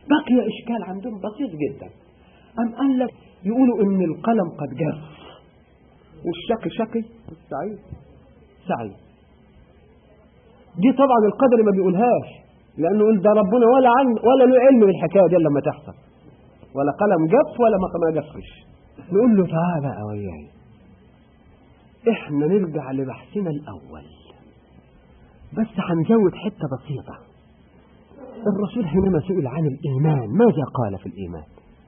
بقي إشكال عندهم بسيط جدا أم قال لك يقولوا إن القلم قد جف والشقي شقي والسعيد سعيد دي طبعا القدر ما بيقولهاش لأنه يقول ده ربنا ولا عن ولا له علم بالحكاية دي لما تحصل ولا قلم جف ولا ما جفش نقول له تعالى بقى وياي احنا نرجع لبحثنا الأول بس هنزود حتة بسيطة الرسول حينما سئل عن الإيمان ماذا قال في الإيمان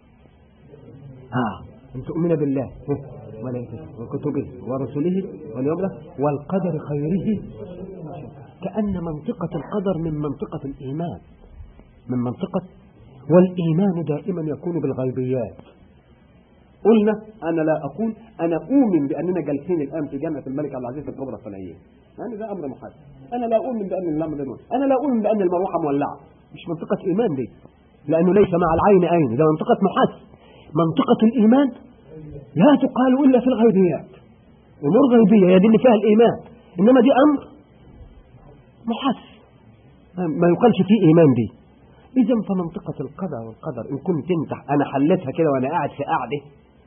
آه أن تؤمن بالله وكتبه ورسله واليوم والقدر خيره كأن منطقة القدر من منطقة الإيمان من منطقة والإيمان دائما يكون بالغيبيات قلنا أنا لا أقول أنا أؤمن بأننا جالسين الآن في جامعة الملك عبد العزيز الكبرى الفلانية يعني ده أمر محدد أنا لا أؤمن بأن الأمر نور أنا لا أؤمن بأن المروحة مولعة مش منطقة إيمان دي لأنه ليس مع العين عين ده منطقة محس منطقة الإيمان لا تقال إلا في الغيبيات أمور غيبية هي دي اللي فيها الإيمان إنما دي أمر محس ما يقالش فيه إيمان دي إذا فمنطقة القدر والقدر إن كنت انت أنا حلتها كده وأنا قاعد في قاعدة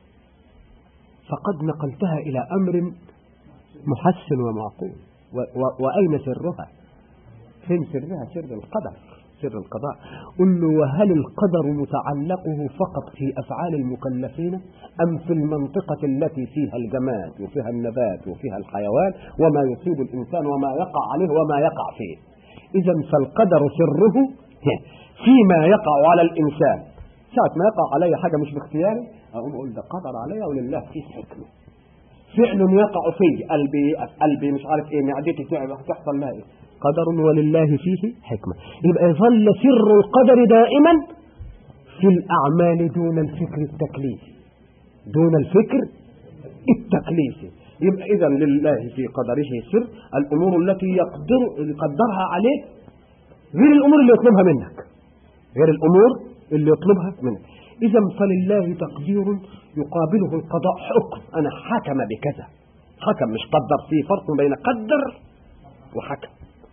فقد نقلتها إلى أمر محسن ومعقول وأين سرها فين سرها سر القدر سر القضاء قل له وهل القدر متعلقه فقط في أفعال المكلفين أم في المنطقة التي فيها الجماد وفيها النبات وفيها الحيوان وما يصيب الإنسان وما يقع عليه وما يقع فيه إذا فالقدر سره فيما يقع على الإنسان ساعة ما يقع علي حاجة مش باختياري أقوم أقول ده قدر علي ولله فيه حكمة فعل يقع في قلبي قلبي مش عارف ايه معدتي تحصل لها ايه قدر ولله فيه حكمة يبقى يظل سر القدر دائما في الأعمال دون الفكر التكليفي دون الفكر التكليفي يبقى إذا لله في قدره سر الأمور التي يقدر يقدرها عليه غير الأمور اللي يطلبها منك غير الأمور اللي يطلبها منك إذا فلله تقدير يقابله القضاء حكم أنا حكم بكذا حكم مش قدر في فرق بين قدر وحكم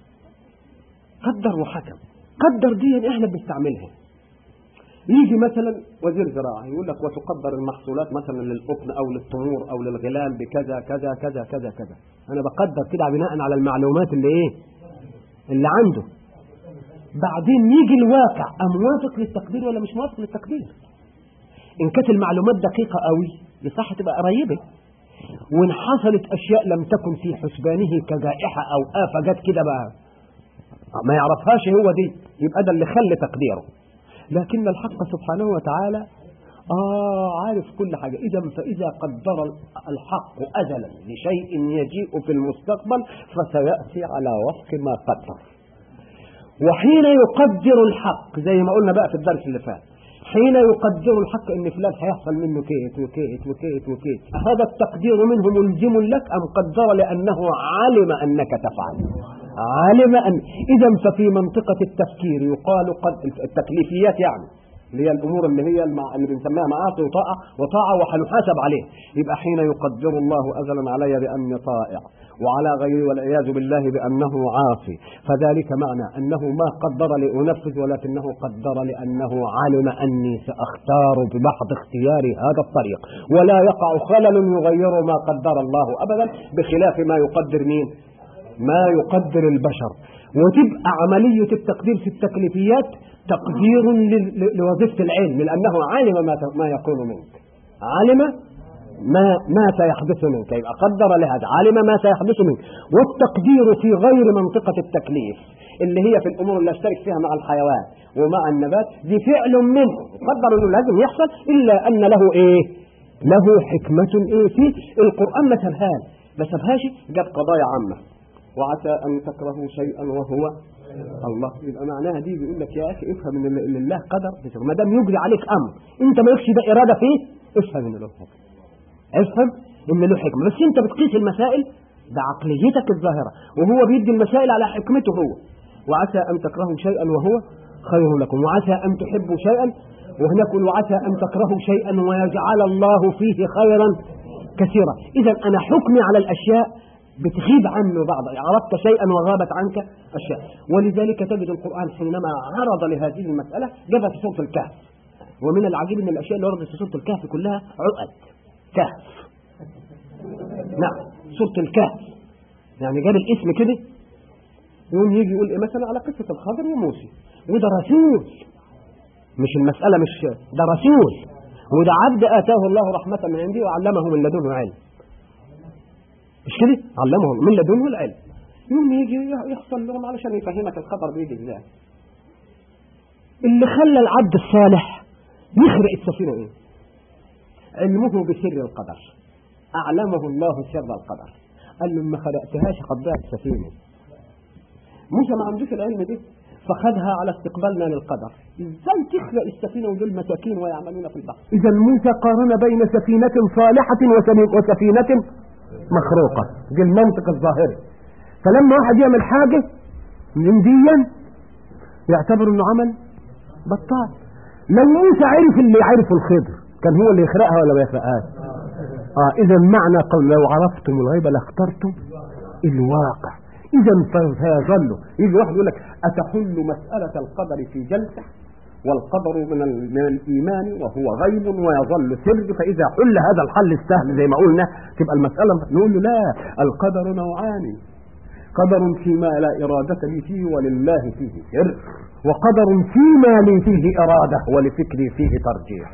قدر وحكم قدر دي احنا بنستعملها يجي مثلا وزير زراعة يقول لك وتقدر المحصولات مثلا للقطن او للتمور او للغلال بكذا كذا كذا كذا كذا انا بقدر كده بناء على المعلومات اللي ايه اللي عنده بعدين يجي الواقع ام موافق للتقدير ولا مش موافق للتقدير ان كانت المعلومات دقيقة قوي بصح تبقى قريبة وان حصلت اشياء لم تكن في حسبانه كجائحة او آفة جت كده بقى ما يعرفهاش هو دي يبقى ده اللي خلى تقديره لكن الحق سبحانه وتعالى آه عارف كل حاجة إذا فإذا قدر الحق أزلا لشيء يجيء في المستقبل فسيأتي على وفق ما قدر وحين يقدر الحق زي ما قلنا بقى في الدرس اللي فات حين يقدر الحق ان فلان هيحصل منه كيت وكيت وكيت وكيت هذا التقدير منه ملزم لك ام قدر لانه علم انك تفعل علم أن إذا ففي منطقة التفكير يقال قد التكليفيات يعني اللي هي الأمور اللي هي المع... اللي بنسميها معاصي وطاعة وطاعة وحنحاسب عليه يبقى حين يقدر الله أزلا علي بأني طائع وعلى غيري والعياذ بالله بأنه عاصي فذلك معنى أنه ما قدر لأنفذ ولكنه قدر لأنه علم أني سأختار بمحض اختياري هذا الطريق ولا يقع خلل يغير ما قدر الله أبدا بخلاف ما يقدر مين ما يقدر البشر وتبقى عملية التقدير في التكليفيات تقدير لوظيفة العلم لأنه علم ما ما يكون منك علم ما ما سيحدث منك يبقى قدر لهذا علم ما سيحدث منك والتقدير في غير منطقة التكليف اللي هي في الأمور اللي اشترك فيها مع الحيوان ومع النبات دي فعل منه قدر انه لازم يحصل إلا أن له إيه له حكمة إيه فيه القرآن ما سبهاش ما سبهاش جاب قضايا عامة وعسى أن تكرهوا شيئا وهو الله يبقى معناها دي بيقول لك يا أخي افهم ان اللي الله قدر ما دام يجري عليك أمر أنت ما يكفي ده إرادة فيه افهم ان له حكمة افهم ان له حكمة بس أنت بتقيس المسائل بعقليتك الظاهرة وهو بيدي المسائل على حكمته هو وعسى أن تكرهوا شيئا وهو خير لكم وعسى أن تحبوا شيئا وهناك وعسى أن تكرهوا شيئا ويجعل الله فيه خيرا كثيرا إذا أنا حكمي على الأشياء بتغيب عنه بعض عرفت شيئا وغابت عنك أشياء ولذلك تجد القرآن حينما عرض لهذه المسألة جابها في سورة الكهف ومن العجيب ان الاشياء اللي وردت في سوره الكهف كلها عقد كهف نعم سوره الكهف يعني جاب الاسم كده يقوم يجي يقول ايه مثلا على قصه الخضر وموسى وده رسول مش المساله مش ده رسول وده عبد اتاه الله رحمه من عنده وعلمه من لدنه علم مش كده علمه من لدنه العلم يوم يجي يحصل لهم علشان يفهمك الخبر بيجي ازاي اللي خلى العبد الصالح يخرق السفينة ايه علمه بسر القدر أعلمه الله سر القدر قال له ما خلقتهاش قد السفينة موسى ما عندوش العلم ده فخدها على استقبالنا للقدر ازاي تخلق السفينة ودول مساكين ويعملون في البحر اذا موسى قارن بين سفينة صالحة وسفينة مخروقة دي المنطق الظاهري فلما واحد يعمل حاجة من ديا يعتبر انه عمل بطال لو موسى عرف اللي يعرفه الخضر كان هو اللي يخرقها ولا ما يخرقهاش اه اذا معنى قول لو عرفتم الغيب لاخترتم الواقع اذا فيظل يجي واحد يقول لك اتحل مساله القدر في جلسه والقدر من من الايمان وهو غيب ويظل سر فاذا حل هذا الحل السهل زي ما قلنا تبقى المساله نقول له لا القدر نوعان قدر فيما لا إرادة لي فيه ولله فيه سر وقدر فيما لي فيه إرادة ولفكري فيه ترجيح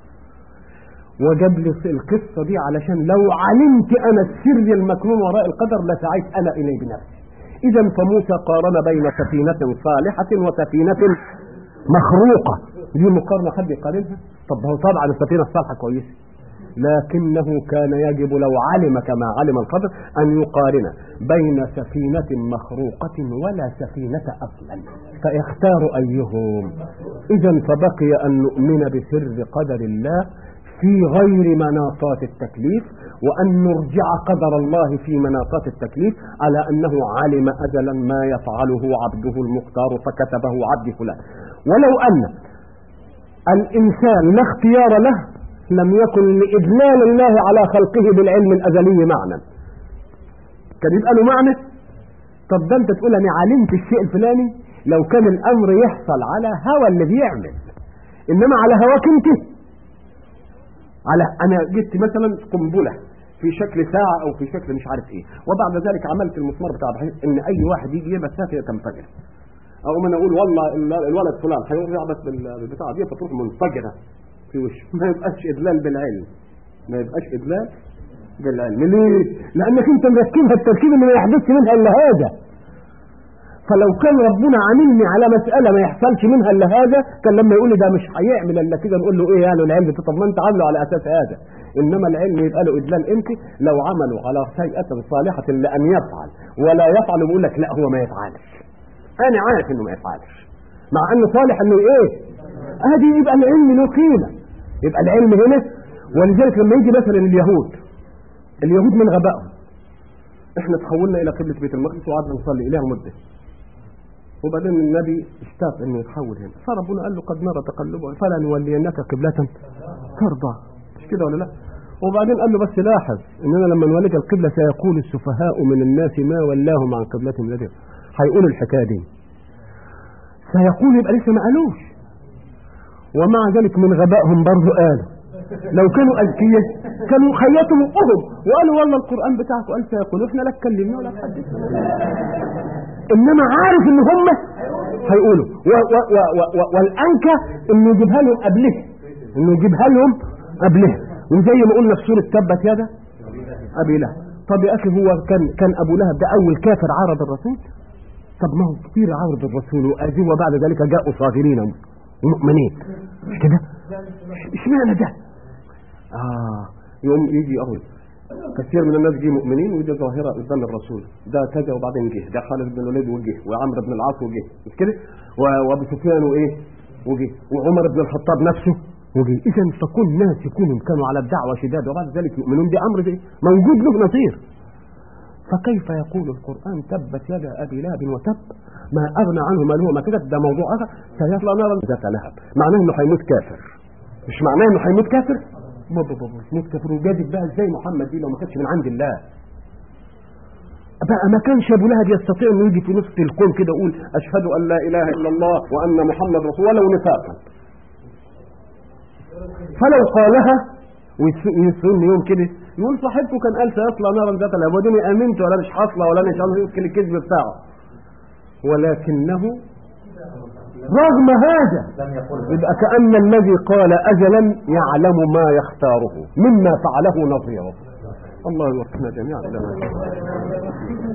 وجاب لي القصة دي علشان لو علمت أنا السر المكنون وراء القدر لسعيت أنا إليه بنفسي إذا فموسى قارن بين سفينة صالحة وسفينة مخروقة دي مقارنة حد يقارنها طب هو طبعا السفينة الصالحة كويسة لكنه كان يجب لو علم كما علم القدر أن يقارن بين سفينة مخروقة ولا سفينة أصلا فيختار أيهم إذا فبقي أن نؤمن بسر قدر الله في غير مناطات التكليف وأن نرجع قدر الله في مناطات التكليف على أنه علم أجلا ما يفعله عبده المختار فكتبه عبد فلان ولو أن الإنسان لا اختيار له لم يكن لإدلال الله على خلقه بالعلم الأزلي معنى كان يبقى له معنى طب ده انت تقول انا علمت الشيء الفلاني لو كان الامر يحصل على هوى اللي بيعمل انما على هواك انت على انا جبت مثلا قنبله في شكل ساعة او في شكل مش عارف ايه وبعد ذلك عملت المسمار بتاع بحيث ان اي واحد يجي يبسها فيها تنفجر او من اقول والله الولد فلان هيروح يعبس بالبتاع دي فتروح منفجرة في وشه ما يبقاش ادلال بالعلم ما يبقاش ادلال بالعلم ليه لانك انت مركبها التركيب اللي ما يحدثش منها الا هذا فلو كان ربنا عاملني على مسألة ما يحصلش منها الا هذا كان لما يقول لي ده مش هيعمل الا كده نقول له ايه يعني العلم طب ما انت عامله على اساس هذا انما العلم يبقى له ادلال انت لو عملوا على شيئة صالحة لان يفعل ولا يفعل بيقول لك لا هو ما يفعلش انا عارف انه ما يفعلش مع انه صالح انه ايه ادي يبقى العلم له قيمه يبقى العلم هنا ولذلك لما يجي مثلا اليهود اليهود من غبائهم احنا تحولنا الى قبلة بيت المقدس وقعدنا نصلي اليها مدة وبعدين النبي اشتاق انه يتحول هنا فربنا قال له قد نرى تقلبه فلا نولينك قبلة ترضى مش كده ولا لا وبعدين قال له بس لاحظ اننا لما نوليك القبلة سيقول السفهاء من الناس ما ولاهم عن قبلتهم الذي هيقولوا الحكايه دي سيقول يبقى لسه ما قالوش ومع ذلك من غبائهم برضه قالوا لو كانوا أذكياء كانوا خيطوا بقهم وقالوا والله القرآن بتاعك قال سيقولوا احنا لا تكلمنا ولا تحدثنا انما عارف ان هم هيقولوا و و و و و والانكى انه يجيبها لهم قبله انه يجيبها لهم قبله وزي ما قلنا في سوره تبت يدا ابي لهب طب يا اخي هو كان كان ابو لهب ده اول كافر عارض الرسول طب ما هو كتير عارض الرسول واذيه وبعد ذلك جاءوا صاغرين مؤمنين مش كده اشمعنى ده اه يوم يجي اقول كثير من الناس جه مؤمنين ودي ظاهرة قدام الرسول ده كذا وبعدين جه ده خالد بن الوليد وجه وعمرو بن العاص وجه مش كده وابو سفيان وايه وجه وعمر بن الخطاب نفسه وجه اذا فكل ناس يكونوا كانوا على الدعوة شداد وبعد ذلك يؤمنون دي امر دي موجود له نظير فكيف يقول القرآن تبت يدا أبي لهب وتب ما أغنى عنه ماله وما كذب ده موضوع آخر سيصلى نارا ذات لهب معناه إنه هيموت كافر مش معناه إنه هيموت كافر بابا بابا موت كافر وجادت بقى إزاي محمد دي لو ما كانتش من عند الله بقى ما كانش ابو لهب يستطيع انه يجي في نصف الكون كده يقول اشهد ان لا اله الا الله وان محمد رسول الله ولو نفاقا فلو قالها ويصوم يوم كده يقول صاحبته كان قال سيصلى نارا ذات الهب وديني امنت ولا مش حاصله ولا مش عارف يمكن الكذب بتاعه ولكنه رغم هذا يبقى كأن الذي قال أجلا يعلم ما يختاره مما فعله نظيره الله يوفقنا جميعا